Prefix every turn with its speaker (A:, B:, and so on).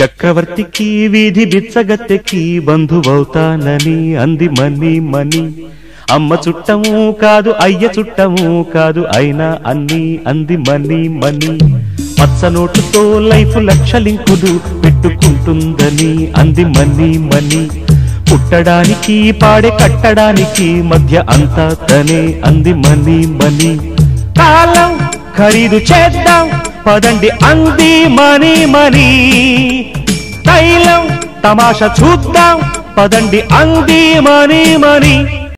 A: చక్రవర్తికి వీధి బిచ్చగత్తెకి బంధువవుతానని అంది మని మని అమ్మ చుట్టము కాదు అయ్య చుట్టము కాదు అయినా అన్ని అంది మని మని పచ్చ నోటుతో లైఫ్ లక్షలింకులు పెట్టుకుంటుందని అంది మని మని పుట్టడానికి పాడే కట్టడానికి మధ్య అంతా తనే అంది మని మని కాలం ఖరీదు చేద్దాం పదండి అంది మని మని తైలం తమాషా చూద్దాం పదండి అంది మని మని